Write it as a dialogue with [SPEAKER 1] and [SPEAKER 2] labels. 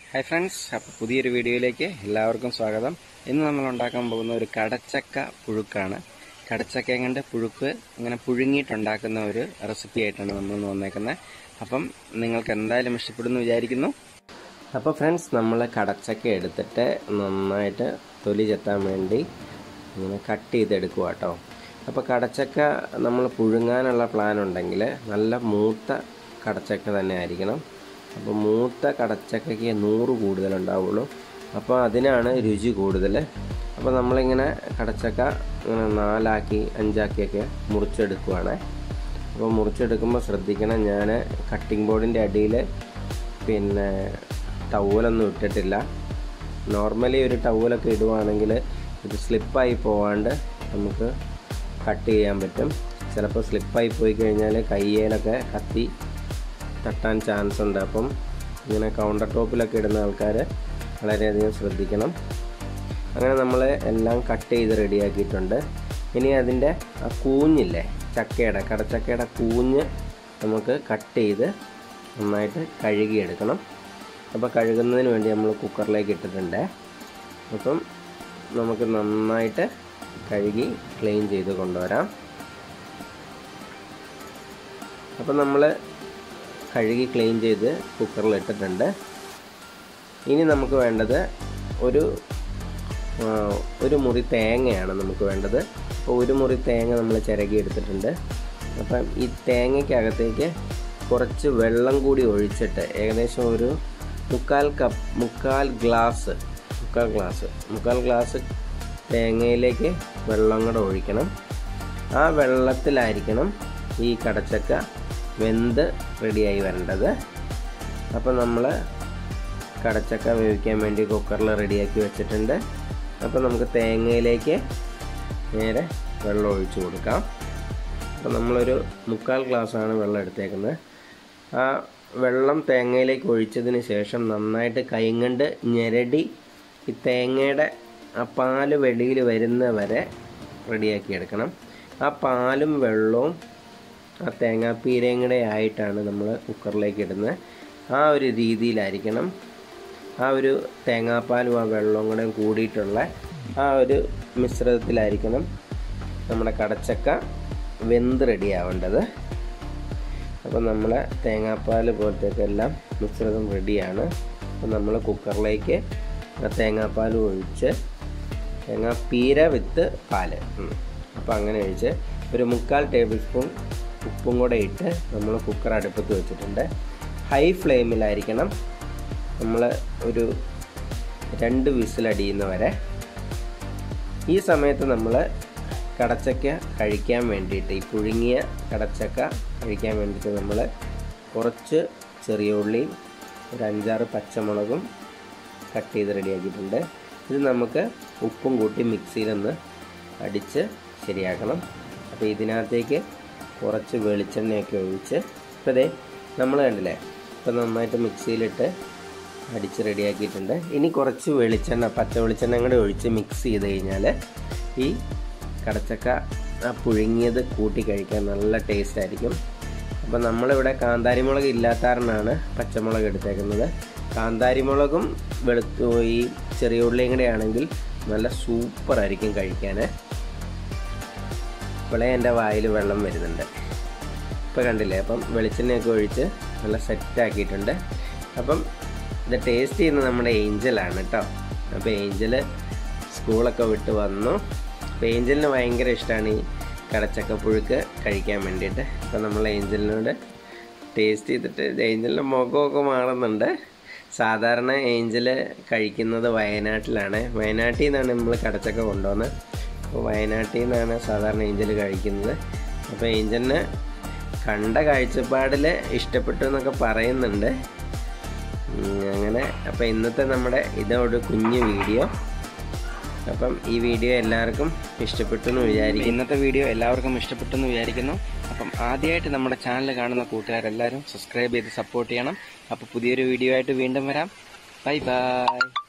[SPEAKER 1] hi friends അപ്പോൾ പുതിയൊരു വീഡിയോയിലേക്ക് എല്ലാവർക്കും സ്വാഗതം ഇന്ന് നമ്മൾ ഉണ്ടാക്കാൻ പോകുന്ന ഒരു കടച്ചക്ക പുഴുക്കാണ് കടച്ചക്ക കൊണ്ട് പുഴുക്ക് അങ്ങനെ പുഴുങ്ങിയിട്ടുണ്ടാക്കുന്ന ഒരു റെസിപ്പി ആയിട്ടാണ് നമ്മൾ ഇന്ന് വന്നേക്കുന്നത് അപ്പം നിങ്ങൾക്ക് എന്തായാലും ഇഷ്ടപ്പെടുന്നു വിചാരിക്കുന്നു അപ്പോൾ ഫ്രണ്ട്സ് നമ്മൾ കടച്ചക്ക എടുത്തിട്ട് നന്നായിട്ട് തൊലി ചെത്താൻ വേണ്ടി ഇങ്ങനെ കട്ട് ചെയ്തെടുക്കുക കേട്ടോ അപ്പോൾ കടച്ചക്ക നമ്മൾ പുഴുങ്ങാനുള്ള പ്ലാൻ ഉണ്ടെങ്കിൽ നല്ല മൂത്ത കടച്ചക്ക തന്നെ ആയിരിക്കണം അപ്പോൾ മൂത്ത കടച്ചക്കയ്ക്ക് നൂറ് കൂടുതലുണ്ടാവുള്ളൂ അപ്പോൾ അതിനാണ് രുചി കൂടുതൽ അപ്പോൾ നമ്മളിങ്ങനെ കടച്ചക്ക ഇങ്ങനെ നാലാക്കി അഞ്ചാക്കിയൊക്കെ മുറിച്ചെടുക്കുവാണ് അപ്പോൾ മുറിച്ചെടുക്കുമ്പോൾ ശ്രദ്ധിക്കണം ഞാൻ കട്ടിംഗ് ബോർഡിൻ്റെ അടിയിൽ പിന്നെ ടവലൊന്നും ഇട്ടിട്ടില്ല നോർമലി ഒരു ടവലൊക്കെ ഇടുവാണെങ്കിൽ ഇത് സ്ലിപ്പായി പോവാണ്ട് നമുക്ക് കട്ട് ചെയ്യാൻ പറ്റും ചിലപ്പോൾ സ്ലിപ്പായി പോയി കഴിഞ്ഞാൽ കയ്യേലൊക്കെ കത്തി തട്ടാൻ ചാൻസ് ഉണ്ട് അപ്പം ഇങ്ങനെ കൗണ്ടർ ടോപ്പിലൊക്കെ ഇടുന്ന ആൾക്കാർ വളരെയധികം ശ്രദ്ധിക്കണം അങ്ങനെ നമ്മൾ എല്ലാം കട്ട് ചെയ്ത് റെഡിയാക്കിയിട്ടുണ്ട് ഇനി അതിൻ്റെ ആ കൂഞ്ഞില്ലേ ചക്കയുടെ കടച്ചക്കയുടെ കൂഞ്ഞ് നമുക്ക് കട്ട് ചെയ്ത് നന്നായിട്ട് കഴുകിയെടുക്കണം അപ്പോൾ കഴുകുന്നതിന് വേണ്ടി നമ്മൾ കുക്കറിലേക്ക് ഇട്ടിട്ടുണ്ട് അപ്പം നമുക്ക് നന്നായിട്ട് കഴുകി ക്ലീൻ ചെയ്ത് കൊണ്ടുവരാം അപ്പം നമ്മൾ കഴുകി ക്ലീൻ ചെയ്ത് കുക്കറിൽ ഇട്ടിട്ടുണ്ട് ഇനി നമുക്ക് വേണ്ടത് ഒരു ഒരു മുറി തേങ്ങയാണ് നമുക്ക് വേണ്ടത് അപ്പോൾ ഒരു മുറി തേങ്ങ നമ്മൾ ചിരകി എടുത്തിട്ടുണ്ട് അപ്പം ഈ തേങ്ങയ്ക്കകത്തേക്ക് കുറച്ച് വെള്ളം കൂടി ഒഴിച്ചിട്ട് ഏകദേശം ഒരു മുക്കാൽ കപ്പ് മുക്കാൽ ഗ്ലാസ് മുക്കാൽ ഗ്ലാസ് മുക്കാൽ ഗ്ലാസ് തേങ്ങയിലേക്ക് വെള്ളം കൂടെ ഒഴിക്കണം ആ വെള്ളത്തിലായിരിക്കണം ഈ കടച്ചക്ക വെന്ത് റെഡിയായി വരേണ്ടത് അപ്പോൾ നമ്മൾ കടച്ചക്ക വേവിക്കാൻ വേണ്ടി കുക്കറിൽ റെഡിയാക്കി വെച്ചിട്ടുണ്ട് അപ്പോൾ നമുക്ക് തേങ്ങയിലേക്ക് നേരെ വെള്ളം ഒഴിച്ചു കൊടുക്കാം അപ്പോൾ നമ്മളൊരു മുക്കാൽ ഗ്ലാസ്സാണ് വെള്ളം എടുത്തേക്കുന്നത് ആ വെള്ളം തേങ്ങയിലേക്ക് ഒഴിച്ചതിന് ശേഷം നന്നായിട്ട് കൈങ്ങണ്ട് ഞെരടി ഈ തേങ്ങയുടെ ആ പാല് വെളിയിൽ വരുന്ന വരെ റെഡിയാക്കി എടുക്കണം ആ പാലും വെള്ളവും ആ തേങ്ങാപ്പീരയും കൂടെ ആയിട്ടാണ് നമ്മൾ കുക്കറിലേക്ക് ഇടുന്നത് ആ ഒരു രീതിയിലായിരിക്കണം ആ ഒരു തേങ്ങാപ്പാലും ആ വെള്ളവും കൂടെ കൂടിയിട്ടുള്ള ആ ഒരു മിശ്രിതത്തിലായിരിക്കണം നമ്മുടെ കടച്ചക്ക വെന്ത് റെഡിയാവേണ്ടത് അപ്പോൾ നമ്മൾ തേങ്ങാപ്പാൽ പോലത്തേക്ക് എല്ലാം മിശ്രിതം റെഡിയാണ് അപ്പോൾ നമ്മൾ കുക്കറിലേക്ക് ആ തേങ്ങാപ്പാൽ ഒഴിച്ച് തേങ്ങാപ്പീര വിത്ത് പാല് അപ്പോൾ അങ്ങനെ ഒഴിച്ച് ഒരു മുക്കാൽ ടേബിൾ സ്പൂൺ ഉപ്പും കൂടെ ഇട്ട് നമ്മൾ കുക്കർ അടുപ്പത്ത് വെച്ചിട്ടുണ്ട് ഹൈ ഫ്ലെയിമിലായിരിക്കണം നമ്മൾ ഒരു രണ്ട് വിസിലടിയുന്ന വരെ ഈ സമയത്ത് നമ്മൾ കടച്ചക്ക കഴിക്കാൻ വേണ്ടിയിട്ട് ഈ പുഴുങ്ങിയ കടച്ചക്ക കഴിക്കാൻ വേണ്ടിയിട്ട് നമ്മൾ കുറച്ച് ചെറിയ ഉള്ളിയും ഒരു അഞ്ചാറ് പച്ചമുളകും കട്ട് ചെയ്ത് റെഡിയാക്കിയിട്ടുണ്ട് ഇത് നമുക്ക് ഉപ്പും കൂട്ടി മിക്സിയിലൊന്ന് അടിച്ച് ശരിയാക്കണം അപ്പോൾ ഇതിനകത്തേക്ക് കുറച്ച് വെളിച്ചെണ്ണയൊക്കെ ഒഴിച്ച് ഇപ്പോൾ ഇതേ നമ്മൾ കണ്ടില്ലേ ഇപ്പോൾ നന്നായിട്ട് മിക്സിയിലിട്ട് അടിച്ച് റെഡിയാക്കിയിട്ടുണ്ട് ഇനി കുറച്ച് വെളിച്ചെണ്ണ പച്ച വെളിച്ചെണ്ണ കൂടെ ഒഴിച്ച് മിക്സ് ചെയ്ത് കഴിഞ്ഞാൽ ഈ കടച്ചക്ക ആ പുഴുങ്ങിയത് കൂട്ടി കഴിക്കാൻ നല്ല ടേസ്റ്റ് ആയിരിക്കും അപ്പോൾ നമ്മളിവിടെ കാന്താരിമുളക് ഇല്ലാത്ത കാരണമാണ് പച്ചമുളക് എടുത്തേക്കുന്നത് കാന്താരിമുളകും വെളുത്തു ഈ ചെറിയ ഉള്ളിയും കൂടെ ആണെങ്കിൽ നല്ല സൂപ്പറായിരിക്കും കഴിക്കാൻ ഇപ്പോഴേ എൻ്റെ വായിൽ വെള്ളം വരുന്നുണ്ട് ഇപ്പോൾ കണ്ടില്ലേ അപ്പം വെളിച്ചെണ്ണയൊക്കെ ഒഴിച്ച് നല്ല സെറ്റാക്കിയിട്ടുണ്ട് അപ്പം ഇത് ടേസ്റ്റ് ചെയ്യുന്നത് നമ്മുടെ ഏഞ്ചലാണ് കേട്ടോ അപ്പോൾ ഏഞ്ചൽ സ്കൂളൊക്കെ വിട്ട് വന്നു അപ്പോൾ ഏഞ്ചലിന് ഭയങ്കര ഇഷ്ടമാണ് ഈ കടച്ചക്ക പുഴുക്ക് കഴിക്കാൻ വേണ്ടിയിട്ട് അപ്പോൾ നമ്മൾ ഏഞ്ചലിനോട് ടേസ്റ്റ് ചെയ്തിട്ട് ഏഞ്ചലിൻ്റെ മുഖമൊക്കെ മാറുന്നുണ്ട് സാധാരണ ഏഞ്ചൽ കഴിക്കുന്നത് വയനാട്ടിലാണ് വയനാട്ടിൽ നിന്നാണ് നമ്മൾ കടച്ചക്ക കൊണ്ടുവന്നത് അപ്പോൾ വയനാട്ടിൽ നിന്നാണ് സാധാരണ ഏഞ്ചൽ കഴിക്കുന്നത് അപ്പോൾ ഏഞ്ചലിന് കണ്ട കാഴ്ചപ്പാടിൽ ഇഷ്ടപ്പെട്ടു എന്നൊക്കെ പറയുന്നുണ്ട് അങ്ങനെ അപ്പോൾ ഇന്നത്തെ നമ്മുടെ ഇതൊരു കുഞ്ഞു വീഡിയോ അപ്പം ഈ വീഡിയോ എല്ലാവർക്കും ഇഷ്ടപ്പെട്ടു എന്ന് വിചാരിക്കും ഇന്നത്തെ വീഡിയോ എല്ലാവർക്കും ഇഷ്ടപ്പെട്ടു എന്ന് വിചാരിക്കുന്നു അപ്പം ആദ്യമായിട്ട് നമ്മുടെ ചാനൽ കാണുന്ന കൂട്ടുകാരെല്ലാവരും സബ്സ്ക്രൈബ് ചെയ്ത് സപ്പോർട്ട് ചെയ്യണം അപ്പോൾ പുതിയൊരു വീഡിയോ ആയിട്ട് വീണ്ടും വരാം ബൈ ബൈ